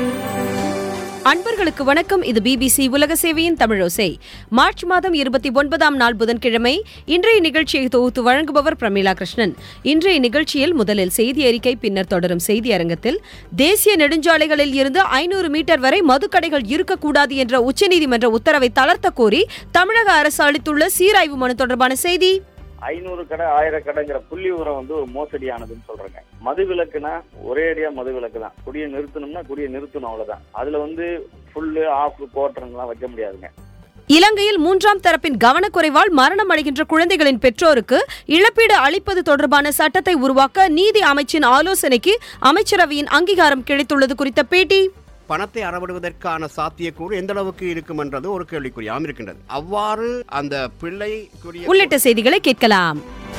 அன்பர்களுக்கு வணக்கம் இது பிபிசி உலக சேவையின் தமிழோசை மார்ச் மாதம் இருபத்தி ஒன்பதாம் நாள் புதன்கிழமை இன்றைய நிகழ்ச்சியை தொகுத்து வழங்குபவர் பிரமீளா கிருஷ்ணன் இன்றைய நிகழ்ச்சியில் முதலில் செய்தி அறிக்கை பின்னர் தொடரும் செய்தி அரங்கத்தில் தேசிய நெடுஞ்சாலைகளில் இருந்து ஐநூறு மீட்டர் வரை மதுக்கடைகள் இருக்கக்கூடாது என்ற உச்சநீதிமன்ற உத்தரவை தளர்த்த கோரி தமிழக அரசு அளித்துள்ள சீராய்வு மனு தொடர்பான செய்தி ஐநூறு கடை ஆயிரம் கடைங்கிற புள்ளி உரம் வந்து ஒரு மோசடியானதுன்னு சொல்றாங்க மது விலக்குனா ஒரே அடியா மது விலக்கு தான் குடியை நிறுத்தணும்னா குடியை நிறுத்தணும் அவ்வளவுதான் அதுல வந்து ஃபுல்லு ஆஃப் குவார்டர்லாம் வைக்க முடியாதுங்க இலங்கையில் மூன்றாம் தரப்பின் கவனக்குறைவால் மரணம் அடைகின்ற குழந்தைகளின் பெற்றோருக்கு இழப்பீடு அளிப்பது தொடர்பான சட்டத்தை உருவாக்க நீதி அமைச்சின் ஆலோசனைக்கு அமைச்சரவையின் அங்கீகாரம் கிடைத்துள்ளது குறித்த பேட்டி பணத்தை அறவிடுவதற்கான சாத்தியக்கூறு எந்த அளவுக்கு இருக்கும் என்றது ஒரு கேள்விக்குறியாம் இருக்கின்றது அவ்வாறு அந்த பிள்ளைக்குரிய உள்ளிட்ட செய்திகளை கேட்கலாம்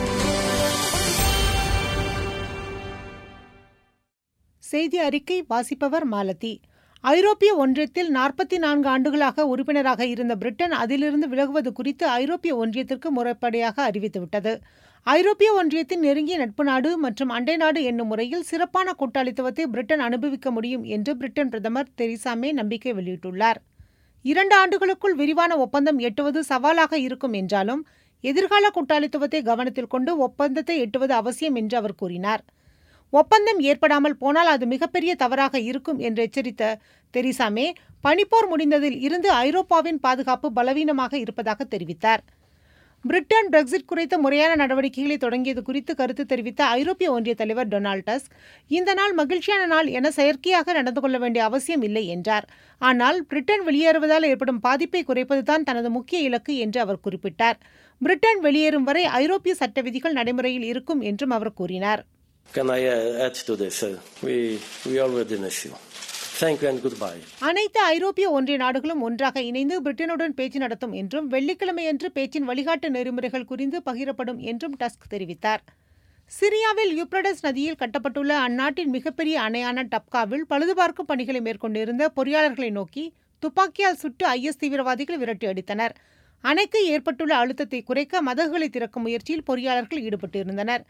செய்தி அறிக்கை வாசிப்பவர் மாலதி ஐரோப்பிய ஒன்றியத்தில் நாற்பத்தி நான்கு ஆண்டுகளாக உறுப்பினராக இருந்த பிரிட்டன் அதிலிருந்து விலகுவது குறித்து ஐரோப்பிய ஒன்றியத்திற்கு முறைப்படியாக அறிவித்துவிட்டது ஐரோப்பிய ஒன்றியத்தின் நெருங்கிய நட்பு நாடு மற்றும் அண்டை நாடு என்னும் முறையில் சிறப்பான கூட்டாளித்துவத்தை பிரிட்டன் அனுபவிக்க முடியும் என்று பிரிட்டன் பிரதமர் தெரீசா மே நம்பிக்கை வெளியிட்டுள்ளார் இரண்டு ஆண்டுகளுக்குள் விரிவான ஒப்பந்தம் எட்டுவது சவாலாக இருக்கும் என்றாலும் எதிர்கால கூட்டாளித்துவத்தை கவனத்தில் கொண்டு ஒப்பந்தத்தை எட்டுவது அவசியம் என்று அவர் கூறினார் ஒப்பந்தம் ஏற்படாமல் போனால் அது மிகப்பெரிய தவறாக இருக்கும் என்று எச்சரித்த தெரீசா மே பனிப்போர் முடிந்ததில் இருந்து ஐரோப்பாவின் பாதுகாப்பு பலவீனமாக இருப்பதாக தெரிவித்தார் பிரிட்டன் பிரெக்சிட் குறித்த முறையான நடவடிக்கைகளை தொடங்கியது குறித்து கருத்து தெரிவித்த ஐரோப்பிய ஒன்றிய தலைவர் டொனால்ட் டஸ்க் இந்த நாள் மகிழ்ச்சியான நாள் என செயற்கையாக நடந்து கொள்ள வேண்டிய அவசியம் இல்லை என்றார் ஆனால் பிரிட்டன் வெளியேறுவதால் ஏற்படும் பாதிப்பை குறைப்பதுதான் தனது முக்கிய இலக்கு என்று அவர் குறிப்பிட்டார் பிரிட்டன் வெளியேறும் வரை ஐரோப்பிய சட்ட விதிகள் நடைமுறையில் இருக்கும் என்றும் அவர் கூறினார் Can I uh, add to this? Uh, we we already an issue. Thank you and goodbye. அனைத்து ஐரோப்பிய ஒன்றிய நாடுகளும் ஒன்றாக இணைந்து பிரிட்டனுடன் பேச்சு நடத்தும் என்றும் வெள்ளிக்கிழமையன்று பேச்சின் வழிகாட்டு நெறிமுறைகள் குறித்து பகிரப்படும் என்றும் டஸ்க் தெரிவித்தார் சிரியாவில் யூப்ரடஸ் நதியில் கட்டப்பட்டுள்ள அந்நாட்டின் மிகப்பெரிய அணையான டப்காவில் பழுதுபார்க்கும் பணிகளை மேற்கொண்டிருந்த பொறியாளர்களை நோக்கி துப்பாக்கியால் சுட்டு ஐஎஸ் தீவிரவாதிகள் விரட்டி அடித்தனர் அணைக்கு ஏற்பட்டுள்ள அழுத்தத்தை குறைக்க மதகுகளை திறக்கும் முயற்சியில் பொறியாளர்கள் ஈடுபட்டிருந்தனர்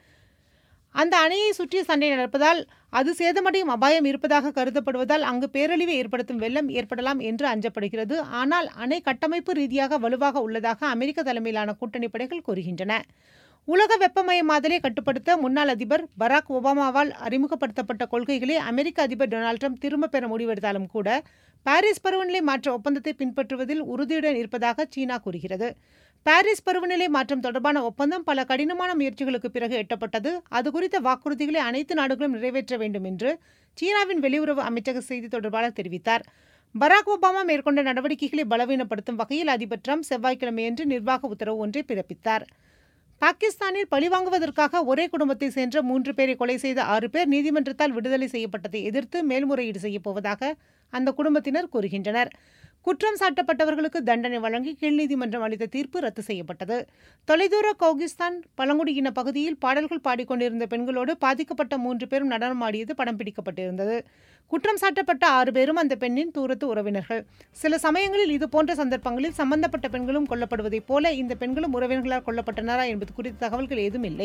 அந்த அணையை சுற்றி சண்டை நடப்பதால் அது சேதமடையும் அபாயம் இருப்பதாக கருதப்படுவதால் அங்கு பேரழிவை ஏற்படுத்தும் வெள்ளம் ஏற்படலாம் என்று அஞ்சப்படுகிறது ஆனால் அணை கட்டமைப்பு ரீதியாக வலுவாக உள்ளதாக அமெரிக்க தலைமையிலான கூட்டணி படைகள் கூறுகின்றன உலக வெப்பமயமாதலை கட்டுப்படுத்த முன்னாள் அதிபர் பராக் ஒபாமாவால் அறிமுகப்படுத்தப்பட்ட கொள்கைகளை அமெரிக்க அதிபர் டொனால்ட் ட்ரம்ப் திரும்பப் பெற முடிவெடுத்தாலும் கூட பாரிஸ் பருவநிலை மாற்ற ஒப்பந்தத்தை பின்பற்றுவதில் உறுதியுடன் இருப்பதாக சீனா கூறுகிறது பாரிஸ் பருவநிலை மாற்றம் தொடர்பான ஒப்பந்தம் பல கடினமான முயற்சிகளுக்கு பிறகு எட்டப்பட்டது அது குறித்த வாக்குறுதிகளை அனைத்து நாடுகளும் நிறைவேற்ற வேண்டும் என்று சீனாவின் வெளியுறவு அமைச்சக செய்தி தொடர்பாளர் தெரிவித்தார் பராக் ஒபாமா மேற்கொண்ட நடவடிக்கைகளை பலவீனப்படுத்தும் வகையில் அதிபர் ட்ரம்ப் செவ்வாய்க்கிழமையன்று நிர்வாக உத்தரவு ஒன்றை பிறப்பித்தார் பாகிஸ்தானில் பழிவாங்குவதற்காக ஒரே குடும்பத்தை சேர்ந்த மூன்று பேரை கொலை செய்த ஆறு பேர் நீதிமன்றத்தால் விடுதலை செய்யப்பட்டதை எதிர்த்து மேல்முறையீடு செய்யப்போவதாக அந்த குடும்பத்தினர் கூறுகின்றனர் குற்றம் சாட்டப்பட்டவர்களுக்கு தண்டனை வழங்கி கீழ் நீதிமன்றம் அளித்த தீர்ப்பு ரத்து செய்யப்பட்டது தொலைதூர கௌகிஸ்தான் பழங்குடியின பகுதியில் பாடல்கள் பாடிக்கொண்டிருந்த பெண்களோடு பாதிக்கப்பட்ட மூன்று பேரும் நடனமாடியது படம் பிடிக்கப்பட்டிருந்தது குற்றம் சாட்டப்பட்ட ஆறு பேரும் அந்த பெண்ணின் தூரத்து உறவினர்கள் சில சமயங்களில் இதுபோன்ற சந்தர்ப்பங்களில் சம்பந்தப்பட்ட பெண்களும் கொல்லப்படுவதைப் போல இந்த பெண்களும் உறவினர்களால் கொல்லப்பட்டனரா என்பது குறித்த தகவல்கள் ஏதும் இல்லை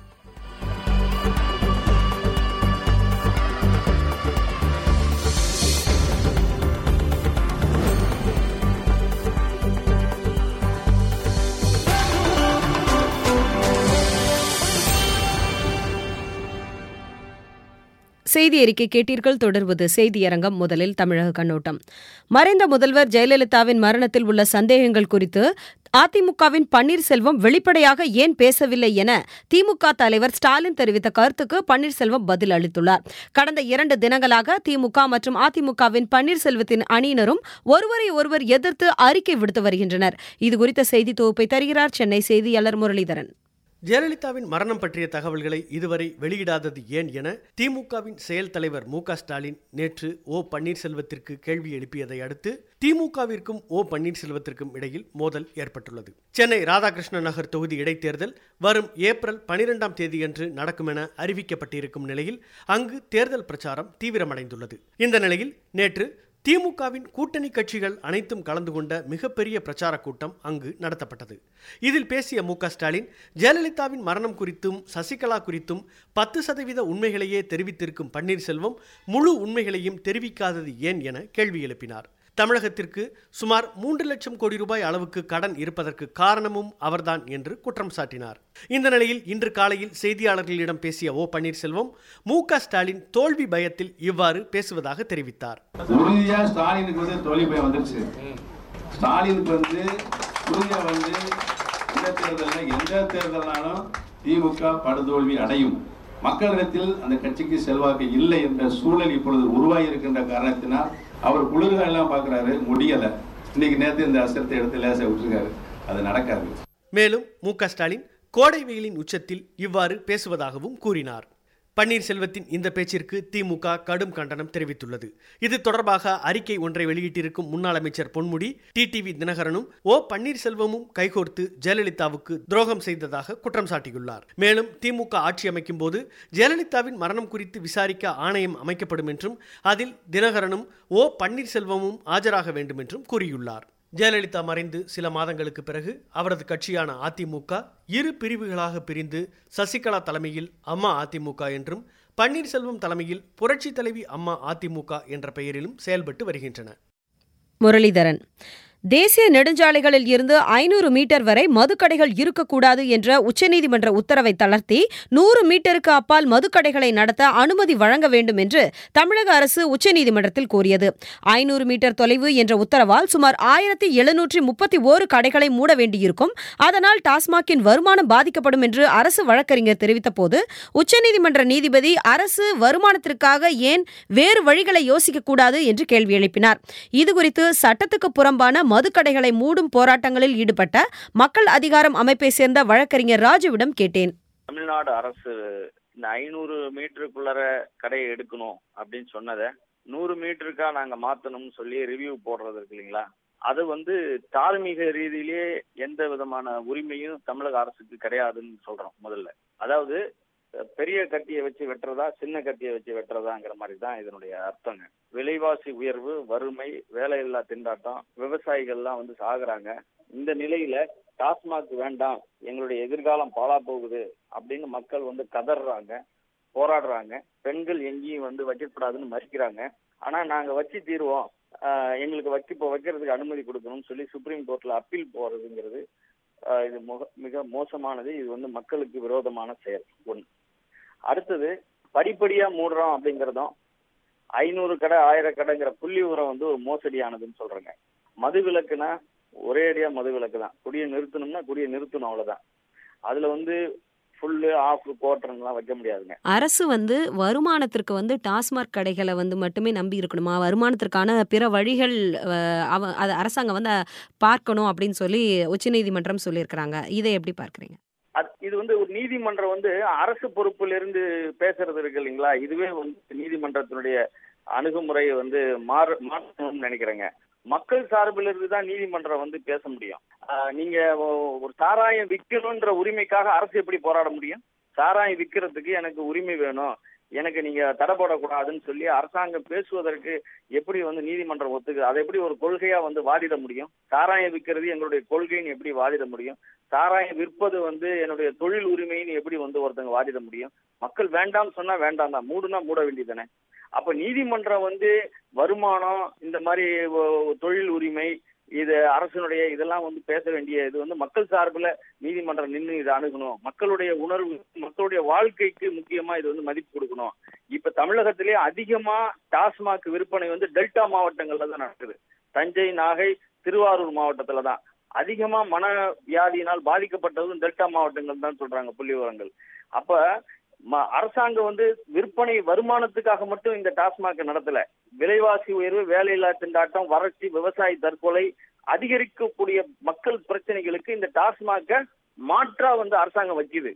செய்தி அறிக்கை கேட்டீர்கள் தொடர்வது செய்தியரங்கம் முதலில் தமிழக கண்ணோட்டம் மறைந்த முதல்வர் ஜெயலலிதாவின் மரணத்தில் உள்ள சந்தேகங்கள் குறித்து அதிமுகவின் பன்னீர்செல்வம் வெளிப்படையாக ஏன் பேசவில்லை என திமுக தலைவர் ஸ்டாலின் தெரிவித்த கருத்துக்கு பன்னீர்செல்வம் பதில் அளித்துள்ளார் கடந்த இரண்டு தினங்களாக திமுக மற்றும் அதிமுகவின் பன்னீர்செல்வத்தின் அணியினரும் ஒருவரை ஒருவர் எதிர்த்து அறிக்கை விடுத்து வருகின்றனர் இதுகுறித்த செய்தி தொகுப்பை தருகிறார் சென்னை செய்தியாளர் முரளிதரன் ஜெயலலிதாவின் மரணம் பற்றிய தகவல்களை இதுவரை வெளியிடாதது ஏன் என திமுகவின் செயல் தலைவர் மு ஸ்டாலின் நேற்று ஓ பன்னீர்செல்வத்திற்கு கேள்வி எழுப்பியதை அடுத்து திமுகவிற்கும் ஓ பன்னீர்செல்வத்திற்கும் இடையில் மோதல் ஏற்பட்டுள்ளது சென்னை ராதாகிருஷ்ண நகர் தொகுதி இடைத்தேர்தல் வரும் ஏப்ரல் பனிரெண்டாம் தேதியன்று நடக்கும் என அறிவிக்கப்பட்டிருக்கும் நிலையில் அங்கு தேர்தல் பிரச்சாரம் தீவிரமடைந்துள்ளது இந்த நிலையில் நேற்று திமுகவின் கூட்டணி கட்சிகள் அனைத்தும் கலந்து கொண்ட மிகப்பெரிய பிரச்சார கூட்டம் அங்கு நடத்தப்பட்டது இதில் பேசிய மு க ஸ்டாலின் ஜெயலலிதாவின் மரணம் குறித்தும் சசிகலா குறித்தும் பத்து சதவீத உண்மைகளையே தெரிவித்திருக்கும் பன்னீர்செல்வம் முழு உண்மைகளையும் தெரிவிக்காதது ஏன் என கேள்வி எழுப்பினார் தமிழகத்திற்கு சுமார் மூன்று லட்சம் கோடி ரூபாய் அளவுக்கு கடன் இருப்பதற்கு காரணமும் அவர்தான் என்று குற்றம் சாட்டினார் இந்த நிலையில் இன்று காலையில் செய்தியாளர்களிடம் பேசிய ஓ பன்னீர்செல்வம் மு க ஸ்டாலின் தோல்வி பயத்தில் இவ்வாறு பேசுவதாக தெரிவித்தார் உறுதியா ஸ்டாலினுக்கு வந்து தோல்வி பயம் வந்துருச்சு ஸ்டாலினுக்கு வந்து உறுதியா வந்து இந்த தேர்தலில் எந்த தேர்தலாலும் திமுக படுதோல்வி அடையும் மக்களிடத்தில் அந்த கட்சிக்கு செல்வாக்கு இல்லை என்ற சூழல் இப்பொழுது உருவாகி இருக்கின்ற காரணத்தினால் அவர் குளிர்கள் எல்லாம் பார்க்குறாரு முடியல இன்னைக்கு நேற்று இந்த அசரத்தை எடுத்து லேசா விட்டுருக்காரு அது நடக்காது மேலும் மு க ஸ்டாலின் கோடை வெயிலின் உச்சத்தில் இவ்வாறு பேசுவதாகவும் கூறினார் பன்னீர்செல்வத்தின் இந்த பேச்சிற்கு திமுக கடும் கண்டனம் தெரிவித்துள்ளது இது தொடர்பாக அறிக்கை ஒன்றை வெளியிட்டிருக்கும் முன்னாள் அமைச்சர் பொன்முடி டிடிவி தினகரனும் ஓ பன்னீர்செல்வமும் கைகோர்த்து ஜெயலலிதாவுக்கு துரோகம் செய்ததாக குற்றம் சாட்டியுள்ளார் மேலும் திமுக ஆட்சி அமைக்கும் போது ஜெயலலிதாவின் மரணம் குறித்து விசாரிக்க ஆணையம் அமைக்கப்படும் என்றும் அதில் தினகரனும் ஓ பன்னீர்செல்வமும் ஆஜராக வேண்டும் என்றும் கூறியுள்ளார் ஜெயலலிதா மறைந்து சில மாதங்களுக்கு பிறகு அவரது கட்சியான அதிமுக இரு பிரிவுகளாக பிரிந்து சசிகலா தலைமையில் அம்மா அதிமுக என்றும் பன்னீர்செல்வம் தலைமையில் புரட்சி தலைவி அம்மா அதிமுக என்ற பெயரிலும் செயல்பட்டு வருகின்றன முரளிதரன் தேசிய நெடுஞ்சாலைகளில் இருந்து ஐநூறு மீட்டர் வரை மதுக்கடைகள் இருக்கக்கூடாது என்ற உச்சநீதிமன்ற உத்தரவை தளர்த்தி நூறு மீட்டருக்கு அப்பால் மதுக்கடைகளை நடத்த அனுமதி வழங்க வேண்டும் என்று தமிழக அரசு உச்சநீதிமன்றத்தில் கோரியது ஐநூறு மீட்டர் தொலைவு என்ற உத்தரவால் சுமார் ஆயிரத்தி எழுநூற்றி முப்பத்தி ஓரு கடைகளை மூட வேண்டியிருக்கும் அதனால் டாஸ்மாகின் வருமானம் பாதிக்கப்படும் என்று அரசு வழக்கறிஞர் தெரிவித்தபோது உச்சநீதிமன்ற நீதிபதி அரசு வருமானத்திற்காக ஏன் வேறு வழிகளை யோசிக்கக்கூடாது என்று கேள்வி எழுப்பினார் இதுகுறித்து சட்டத்துக்கு புறம்பான மதுக்கடைகளை மூடும் போராட்டங்களில் ஈடுபட்ட மக்கள் அதிகாரம் அமைப்பை சேர்ந்த வழக்கறிஞர் ராஜுவிடம் கேட்டேன் தமிழ்நாடு அரசு இந்த ஐநூறு மீட்டருக்குள்ளர கடையை எடுக்கணும் அப்படின்னு சொன்னதை நூறு மீட்டருக்கா நாங்க மாத்தணும்னு சொல்லி ரிவ்யூ போடுறது இருக்கு இல்லைங்களா அது வந்து தார்மீக ரீதியிலே எந்த விதமான உரிமையும் தமிழக அரசுக்கு கிடையாதுன்னு சொல்றோம் முதல்ல அதாவது பெரிய கத்தியை வச்சு வெட்டுறதா சின்ன கத்தியை வச்சு வெட்டுறதாங்கிற மாதிரி தான் இதனுடைய அர்த்தங்க விலைவாசி உயர்வு வறுமை வேலையில்லா திண்டாட்டம் விவசாயிகள்லாம் வந்து சாகுறாங்க இந்த நிலையில டாஸ்மாக் வேண்டாம் எங்களுடைய எதிர்காலம் பாழா போகுது அப்படின்னு மக்கள் வந்து கதறாங்க போராடுறாங்க பெண்கள் எங்கேயும் வந்து வைக்கக்கூடாதுன்னு மறிக்கிறாங்க ஆனா நாங்க வச்சு தீருவோம் ஆஹ் எங்களுக்கு வைக்க இப்போ வைக்கிறதுக்கு அனுமதி கொடுக்கணும்னு சொல்லி சுப்ரீம் கோர்ட்ல அப்பீல் போறதுங்கிறது ஆஹ் இது முக மிக மோசமானது இது வந்து மக்களுக்கு விரோதமான செயல் ஒன்று அடுத்தது படிப்படியா மூடுறோம் அப்படிங்கிறதும் ஐநூறு கடை ஆயிரம் கடைங்கிற புள்ளி உரம் வந்து ஒரு மோசடியானதுன்னு சொல்றேங்க மது விலக்குனா ஒரே அடியா மது விலக்கு தான் குடியை நிறுத்தணும்னா குடியை நிறுத்தணும் அவ்வளவுதான் அதுல வந்து ஃபுல்லு ஆஃப் குவார்டர்லாம் வைக்க முடியாதுங்க அரசு வந்து வருமானத்திற்கு வந்து டாஸ்மாக் கடைகளை வந்து மட்டுமே நம்பி இருக்கணுமா வருமானத்திற்கான பிற வழிகள் அஹ், அவ அது அரசாங்கம் வந்து பார்க்கணும் அப்படின்னு சொல்லி உச்சநீதிமன்றம் சொல்லியிருக்கிறாங்க இதை எப்படி பார்க்குறீங்க அது இது வந்து ஒரு நீதிமன்றம் வந்து அரசு பொறுப்புல இருந்து பேசுறது இருக்கு இல்லைங்களா இதுவே வந்து நீதிமன்றத்தினுடைய அணுகுமுறையை வந்து மாறு மாற்றணும்னு நினைக்கிறேங்க மக்கள் சார்பில் இருந்து தான் நீதிமன்றம் வந்து பேச முடியும் ஆஹ் நீங்க ஒ- ஒரு சாராயம் விற்கணுன்ற உரிமைக்காக அரசு எப்படி போராட முடியும் சாராயம் விற்கிறதுக்கு எனக்கு உரிமை வேணும் எனக்கு நீங்க தடை போடக்கூடாதுன்னு சொல்லி அரசாங்கம் பேசுவதற்கு எப்படி வந்து நீதிமன்றம் ஒத்துக்குது அதை எப்படி ஒரு கொள்கையா வந்து வாதிட முடியும் சாராயம் விற்கிறது எங்களுடைய கொள்கைன்னு எப்படி வாதிட முடியும் சாராயம் விற்பது வந்து என்னுடைய தொழில் உரிமைன்னு எப்படி வந்து ஒருத்தங்க வாதிட முடியும் மக்கள் வேண்டாம்னு சொன்னா வேண்டாம் தான் மூடுனா மூட வேண்டியதானே அப்ப நீதிமன்றம் வந்து வருமானம் இந்த மாதிரி ஒ- தொழில் உரிமை இது அரசினுடைய இதெல்லாம் வந்து பேச வேண்டிய இது வந்து மக்கள் சார்பில் நீதிமன்றம் நின்று இதை அணுகணும் மக்களுடைய உணர்வு மக்களுடைய வாழ்க்கைக்கு முக்கியமா இது வந்து மதிப்பு கொடுக்கணும் இப்ப தமிழகத்திலே அதிகமா டாஸ்மாக் விற்பனை வந்து டெல்டா மாவட்டங்கள்ல தான் நடக்குது தஞ்சை நாகை திருவாரூர் மாவட்டத்துல தான் அதிகமா மன வியாதியினால் பாதிக்கப்பட்டதும் டெல்டா மாவட்டங்கள் தான் சொல்றாங்க புள்ளி விவரங்கள் அப்ப ம- அரசாங்கம் வந்து விற்பனை வருமானத்துக்காக மட்டும் இந்த டாஸ்மாக் நடத்தல விலைவாசி உயர்வு வேலையில்லா திண்டாட்டம் வறட்சி விவசாய தற்கொலை அதிகரிக்கக்கூடிய மக்கள் பிரச்சனைகளுக்கு இந்த டாஸ்மாக மாற்றா வந்து அரசாங்கம் வைக்குது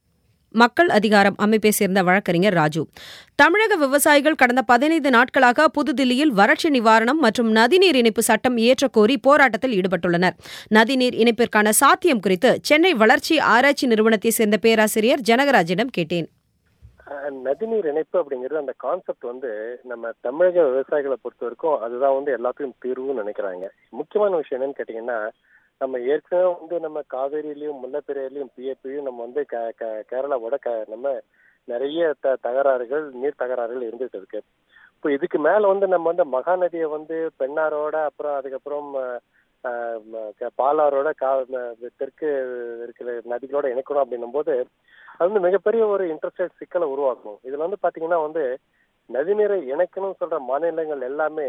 மக்கள் அதிகாரம் அமைப்பை சேர்ந்த வழக்கறிஞர் ராஜு தமிழக விவசாயிகள் கடந்த பதினைந்து நாட்களாக புதுதில்லியில் வறட்சி நிவாரணம் மற்றும் நதிநீர் இணைப்பு சட்டம் இயற்றக்கோரி போராட்டத்தில் ஈடுபட்டுள்ளனர் நதிநீர் இணைப்பிற்கான சாத்தியம் குறித்து சென்னை வளர்ச்சி ஆராய்ச்சி நிறுவனத்தை சேர்ந்த பேராசிரியர் ஜனகராஜிடம் கேட்டேன் அஹ், நதிநீர் இணைப்பு அப்படிங்கிறது அந்த கான்செப்ட் வந்து நம்ம தமிழக விவசாயிகளை பொறுத்த வரைக்கும் அதுதான் வந்து எல்லாத்துக்கும் தீர்வுன்னு நினைக்கிறாங்க முக்கியமான விஷயம் என்னன்னு கேட்டீங்கன்னா நம்ம ஏற்கனவே வந்து நம்ம காவேரியிலயும் முல்லைப்பெரியாலையும் பிஏபியும் நம்ம வந்து க க- கேரளாவோட க நம்ம நிறைய த தகராறுகள் நீர் தகராறுகள் இருந்துட்டு இருக்கு இப்போ இதுக்கு மேல வந்து நம்ம வந்து மகாநதியை வந்து பெண்ணாரோட அப்புறம் அதுக்கப்புறம் அஹ், அஹ், ம- க- பாலாரோட கா ம- தெற்கு இருக்கிற நதிகளோட இணைக்கணும் அப்படின்னும் போது அது வந்து மிகப்பெரிய ஒரு இன்டர்ஸ்டேட் சிக்கலை உருவாக்கும் இதுல வந்து பாத்தீங்கன்னா வந்து நதிநீரை இணைக்கணும்னு சொல்ற மாநிலங்கள் எல்லாமே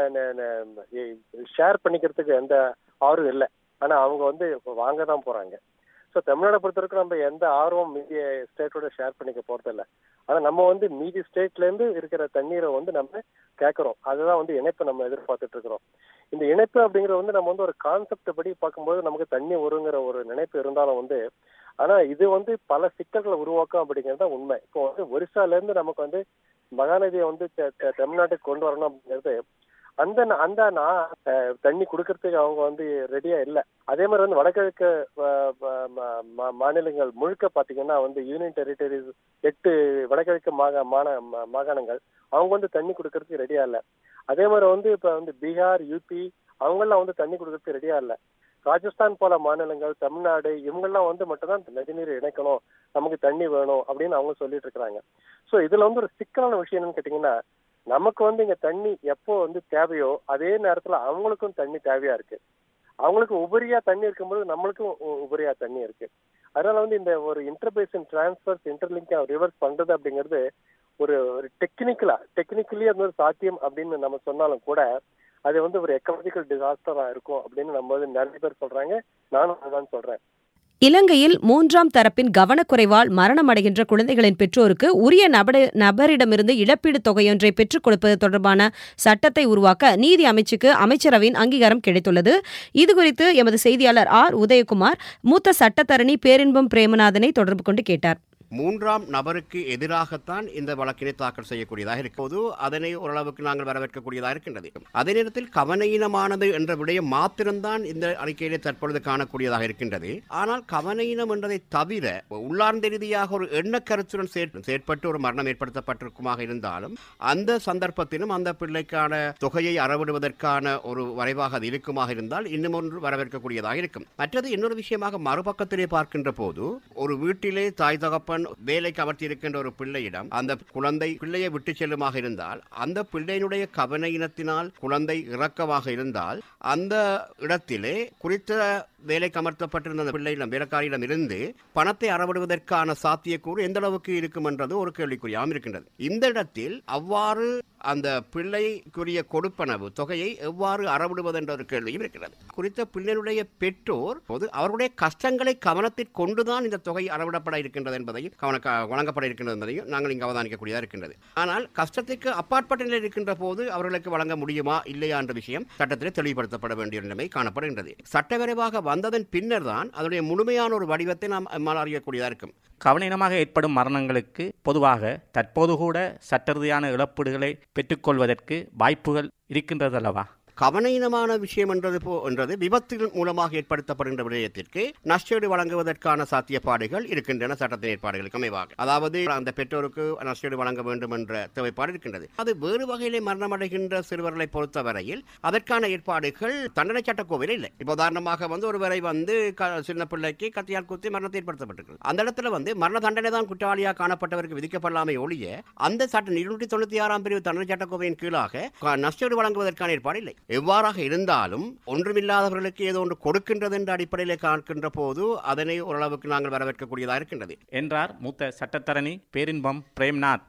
ஷேர் பண்ணிக்கிறதுக்கு எந்த ஆர்வம் இல்லை ஆனா அவங்க வந்து வாங்க தான் போறாங்க ஸோ தமிழ்நாடை பொறுத்த வரைக்கும் நம்ம எந்த ஆர்வம் மீதி ஸ்டேட்டோட ஷேர் பண்ணிக்க போறதில்ல ஆனா நம்ம வந்து மீதி ஸ்டேட்ல இருந்து இருக்கிற தண்ணீரை வந்து நம்ம கேட்கறோம் அதுதான் வந்து இணைப்பு நம்ம எதிர்பார்த்துட்டு இருக்கிறோம் இந்த இணைப்பு அப்படிங்கறது வந்து நம்ம வந்து ஒரு கான்செப்ட் படி பார்க்கும்போது நமக்கு தண்ணி வருங்கிற ஒரு நினைப்பு இருந்தாலும் வந்து ஆனா இது வந்து பல சிக்கல்களை உருவாக்கும் அப்படிங்கிறது தான் உண்மை இப்போ வந்து ஒரிசால இருந்து நமக்கு வந்து மகாநதியை வந்து தெ- தெ- தமிழ்நாட்டுக்கு கொண்டு வரணும் அப்படிங்கிறது அந்த ந- அந்த நா- அஹ் தண்ணி கொடுக்கறதுக்கு அவங்க வந்து ரெடியா இல்ல அதே மாதிரி வந்து வடகிழக்கு அஹ், ம- ம- ம- மாநிலங்கள் முழுக்க பாத்தீங்கன்னா வந்து யூனியன் டெரிட்டரிஸ் எட்டு வடகிழக்கு மாகா மாந ம- மாகாணங்கள் அவங்க வந்து தண்ணி கொடுக்கறதுக்கு ரெடியா இல்ல அதே மாதிரி வந்து இப்ப வந்து பீகார் யூபி அவங்கெல்லாம் வந்து தண்ணி கொடுக்கறதுக்கு ரெடியா இல்ல ராஜஸ்தான் போல மாநிலங்கள் தமிழ்நாடு இவங்கெல்லாம் வந்து மட்டும்தான் நதிநீர் இணைக்கணும் நமக்கு தண்ணி வேணும் அப்படின்னு அவங்க சொல்லிட்டு இருக்கிறாங்க சோ இதுல வந்து ஒரு சிக்கலான விஷயம் என்னன்னு கேட்டீங்கன்னா நமக்கு வந்து இங்க தண்ணி எப்போ வந்து தேவையோ அதே நேரத்துல அவங்களுக்கும் தண்ணி தேவையா இருக்கு அவங்களுக்கு உபரியா தண்ணி இருக்கும்போது நம்மளுக்கும் உ- உபரியா தண்ணி இருக்கு அதனால வந்து இந்த ஒரு இன்டர்பேசன் டிரான்ஸ்பர்ஸ் இன்டர்லிங்க் ரிவர்ஸ் பண்றது அப்படிங்கிறது ஒரு ஒரு டெக்னிக்கலா டெக்னிக்கலி அது ஒரு சாத்தியம் அப்படின்னு நம்ம சொன்னாலும் கூட அது வந்து ஒரு எக்கனாமிக்கல் டிசாஸ்டரா இருக்கும் அப்படின்னு நம்ம வந்து நிறைய பேர் சொல்றாங்க நானும் அதுதான் சொல்றேன் இலங்கையில் மூன்றாம் தரப்பின் கவனக்குறைவால் மரணமடைகின்ற குழந்தைகளின் பெற்றோருக்கு உரிய நபட நபரிடமிருந்து இழப்பீடு தொகையொன்றை பெற்றுக் கொடுப்பது தொடர்பான சட்டத்தை உருவாக்க நீதி அமைச்சுக்கு அமைச்சரவையின் அங்கீகாரம் கிடைத்துள்ளது இதுகுறித்து எமது செய்தியாளர் ஆர் உதயகுமார் மூத்த சட்டத்தரணி பேரின்பம் பிரேமநாதனை தொடர்பு கொண்டு கேட்டார் மூன்றாம் நபருக்கு எதிராகத்தான் இந்த வழக்கினை தாக்கல் செய்யக்கூடியதாக இருப்போது அதனை ஓரளவுக்கு நாங்கள் வரவேற்கக்கூடியதாக இருக்கின்றது அதே நேரத்தில் கவனஈனமானது என்ற விடயம் மாத்திரம்தான் இந்த அறிக்கையிலே தற்பொழுது காணக்கூடியதாக இருக்கின்றது ஆனால் கவனஈனம் என்றதை தவிர உள்ளார்ந்த ரீதியாக ஒரு எண்ணக்கருத்துடன் செயற்- செயற்பட்டு ஒரு மரணம் ஏற்படுத்தப்பட்டிருக்குமாக இருந்தாலும் அந்த சந்தர்ப்பத்திலும் அந்த பிள்ளைக்கான தொகையை அறவிடுவதற்கான ஒரு வரைவாக அது இருக்குமாக இருந்தால் இன்னும் ஒன்று வரவேற்கக்கூடியதாக இருக்கும் மற்றது இன்னொரு விஷயமாக மறுபக்கத்திலே பார்க்கின்ற போது ஒரு வீட்டிலே தாய் தகப்பன் வேலைக்கு அமர்த்தி இருக்கின்ற ஒரு பிள்ளையிடம் அந்த குழந்தை பிள்ளையை விட்டு செல்லுமாக இருந்தால் அந்த பிள்ளையினுடைய கவன இனத்தினால் குழந்தை இறக்கமாக இருந்தால் அந்த இடத்திலே குறித்த வேலைக்கு அமர்த்தப்பட்டிருந்த அந்த பிள்ளையிடம் வேலைக்காரியிடம் இருந்து பணத்தை அறவிடுவதற்கான சாத்தியக்கூறு எந்த அளவுக்கு இருக்கும் என்றது ஒரு கேள்விக்குறியாகவும் இருக்கின்றது இந்த இடத்தில் அவ்வாறு அந்த பிள்ளைக்குரிய கொடுப்பனவு தொகையை எவ்வாறு அறவிடுவது என்ற ஒரு கேள்வியும் இருக்கிறது குறித்த பிள்ளையினுடைய பெற்றோர் பொது அவருடைய கஷ்டங்களை கவனத்தில் கொண்டுதான் இந்த தொகை அறவிடப்பட இருக்கின்றது என்பதையும் கவன வழங்கப்பட இருக்கின்றது என்பதையும் நாங்கள் இங்கு அவதானிக்கக்கூடியதாக இருக்கின்றது ஆனால் கஷ்டத்திற்கு அப்பாற்பட்ட நிலையில் இருக்கின்ற போது அவர்களுக்கு வழங்க முடியுமா இல்லையா என்ற விஷயம் சட்டத்தில் தெளிவுபடுத்தப்பட வேண்டிய ஒரு நிலைமை காணப்படுகின்றது சட்டவிரைவாக வந்ததன் பின்னர் தான் அதனுடைய முழுமையான ஒரு வடிவத்தை நாம் நம்மால் அறியக்கூடியதாக இருக்கும் கவனீனமாக ஏற்படும் மரணங்களுக்கு பொதுவாக தற்போது கூட சட்ட ரீதியான இழப்பீடுகளை பெற்றுக்கொள்வதற்கு வாய்ப்புகள் இருக்கின்றதல்லவா கவனீனமான விஷயம் என்றது போ என்றது விபத்துகள் மூலமாக ஏற்படுத்தப்படுகின்ற விடயத்திற்கு நஷ்டஈடு வழங்குவதற்கான சாத்தியப்பாடுகள் இருக்கின்றன சட்டத்தின் ஏற்பாடுகளுக்கு அமைவாக அதாவது அந்த பெற்றோருக்கு நஷ்டஈடு வழங்க வேண்டும் என்ற தேவைப்பாடு இருக்கின்றது அது வேறு வகையிலே மரணமடைகின்ற சிறுவர்களை பொறுத்தவரையில் அதற்கான ஏற்பாடுகள் தண்டனை சட்டக்கோவில் இல்லை இப்போ உதாரணமாக வந்து ஒருவரை வந்து க- சின்ன பிள்ளைக்கு கத்தியால் குத்தி மரணத்தை ஏற்படுத்தப்பட்டிருக்கு அந்த இடத்துல வந்து மரண தண்டனை தான் குற்றவாளியாக காணப்பட்டவருக்கு விதிக்கப்படலாமே ஒழிய அந்த சட்ட இருநூற்றி தொண்ணூத்தி ஆறாம் பிரிவு தண்டனை சட்டக்கோவையின் கீழாக க- நஷ்டஈடு வழங்குவதற்கான ஏற்பாடு இல்லை எவ்வாறாக இருந்தாலும் ஒன்றுமில்லாதவர்களுக்கு ஏதோ ஒன்று கொடுக்கின்றது என்ற அடிப்படையிலே பார்க்கின்ற போது அதனை ஓரளவுக்கு நாங்கள் வரவேற்கக்கூடியதாக இருக்கின்றது என்றார் மூத்த சட்டத்தரணி பேரின்பம் பிரேம்நாத்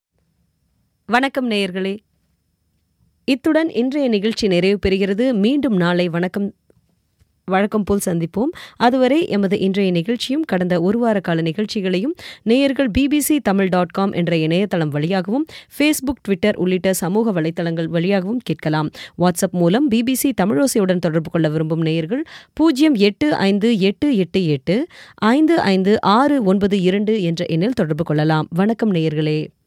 வணக்கம் நேயர்களே இத்துடன் இன்றைய நிகழ்ச்சி நிறைவு பெறுகிறது மீண்டும் நாளை வணக்கம் வழக்கம் போல் சந்திப்போம் அதுவரை எமது இன்றைய நிகழ்ச்சியும் கடந்த ஒரு வார கால நிகழ்ச்சிகளையும் நேயர்கள் பிபிசி தமிழ் டாட் காம் என்ற இணையதளம் வழியாகவும் ஃபேஸ்புக் ட்விட்டர் உள்ளிட்ட சமூக வலைத்தளங்கள் வழியாகவும் கேட்கலாம் வாட்ஸ்அப் மூலம் பிபிசி தமிழோசையுடன் தொடர்பு கொள்ள விரும்பும் நேயர்கள் பூஜ்ஜியம் எட்டு ஐந்து எட்டு எட்டு எட்டு ஐந்து ஐந்து ஆறு ஒன்பது இரண்டு என்ற எண்ணில் தொடர்பு கொள்ளலாம் வணக்கம் நேயர்களே